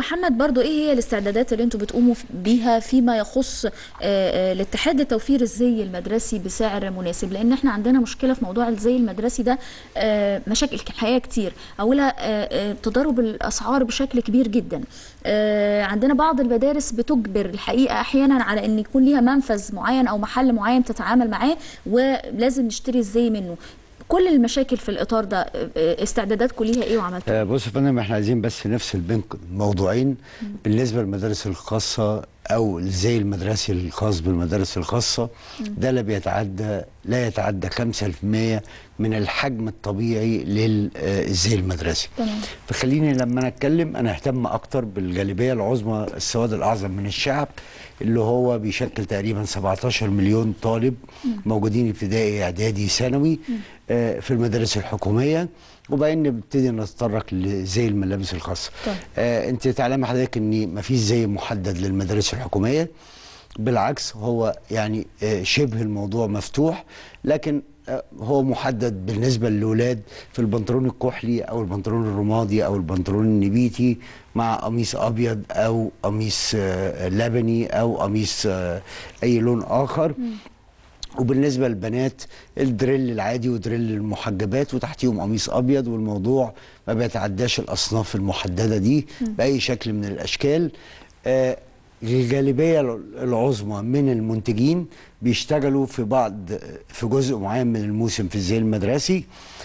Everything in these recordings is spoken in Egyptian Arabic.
محمد برضو ايه هي الاستعدادات اللي انتم بتقوموا بيها فيما يخص آه، آه، الاتحاد لتوفير الزي المدرسي بسعر مناسب لان احنا عندنا مشكله في موضوع الزي المدرسي ده آه، مشاكل الحقيقه كتير اولها آه، آه، تضارب الاسعار بشكل كبير جدا آه، عندنا بعض المدارس بتجبر الحقيقه احيانا على ان يكون ليها منفذ معين او محل معين تتعامل معاه ولازم نشتري الزي منه كل المشاكل في الاطار ده آه، آه، استعداداتكم ليها ايه وعملتوا آه، بص يا فندم احنا عايزين بس نفصل بين موضوعين بالنسبه للمدارس الخاصه او الزي المدرسي الخاص بالمدارس الخاصه ده لا بيتعدى لا يتعدى 5% من الحجم الطبيعي للزي المدرسي تمام. فخليني لما نتكلم انا اهتم اكتر بالجاذبيه العظمى السواد الاعظم من الشعب اللي هو بيشكل تقريبا 17 مليون طالب موجودين ابتدائي اعدادي ثانوي آه، في المدارس الحكوميه وبعدين نبتدي نتطرق لزي الملابس الخاصه طيب. آه انت تعلم حضرتك ان مفيش زي محدد للمدارس الحكوميه بالعكس هو يعني آه شبه الموضوع مفتوح لكن آه هو محدد بالنسبه للاولاد في البنطلون الكحلي او البنطلون الرمادي او البنطلون النبيتي مع قميص ابيض او قميص آه لبني او قميص آه اي لون اخر وبالنسبه للبنات الدريل العادي ودريل المحجبات وتحتيهم قميص ابيض والموضوع ما بيتعداش الاصناف المحدده دي باي شكل من الاشكال آه الجاذبيه العظمى من المنتجين بيشتغلوا في بعض في جزء معين من الموسم في الزي المدرسي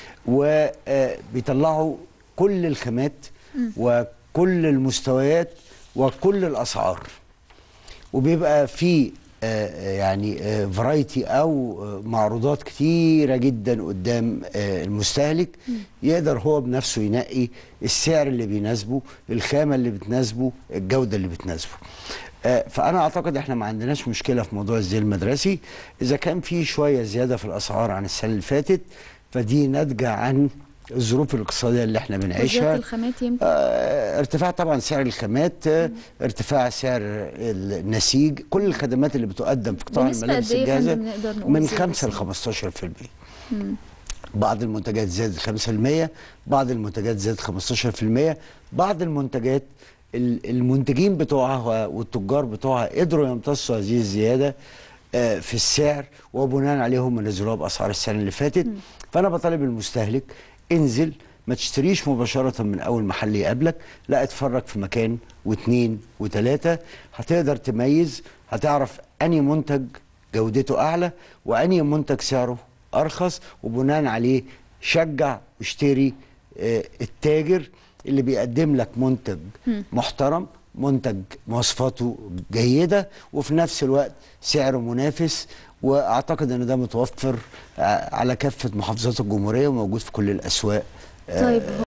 وبيطلعوا كل الخامات وكل المستويات وكل الاسعار وبيبقى في آه، يعني فرايتي او آه، معروضات كتيره جدا قدام آه، المستهلك يقدر هو بنفسه ينقي السعر اللي بيناسبه الخامه اللي بتناسبه الجوده اللي بتناسبه آه، فانا اعتقد احنا ما عندناش مشكله في موضوع الزي المدرسي اذا كان في شويه زياده في الاسعار عن السنه اللي فاتت فدي ناتجه عن الظروف الاقتصاديه اللي احنا بنعيشها وزيادة الخامات يمكن آه، ارتفاع طبعا سعر الخامات آه، ارتفاع سعر النسيج كل الخدمات اللي بتقدم في قطاع بنسبة الملابس قد إيه يا الجاهزه فندم نقدر نقول من زيادة 5 ل السعر؟ 15% بعض المنتجات زادت 5% بعض المنتجات زادت 15% بعض المنتجات ال- المنتجين بتوعها والتجار بتوعها قدروا يمتصوا هذه الزياده آه، في السعر وبناء عليهم نزلوها باسعار السنه اللي فاتت فانا بطالب المستهلك انزل ما تشتريش مباشرة من أول محل يقابلك لا اتفرج في مكان واثنين وثلاثة هتقدر تميز هتعرف أنهي منتج جودته أعلى وأنهي منتج سعره أرخص وبناء عليه شجع واشتري آه، التاجر اللي بيقدم لك منتج محترم منتج مواصفاته جيدة وفي نفس الوقت سعره منافس واعتقد ان ده متوفر آه، على كافة محافظات الجمهورية وموجود في كل الاسواق آه، طيب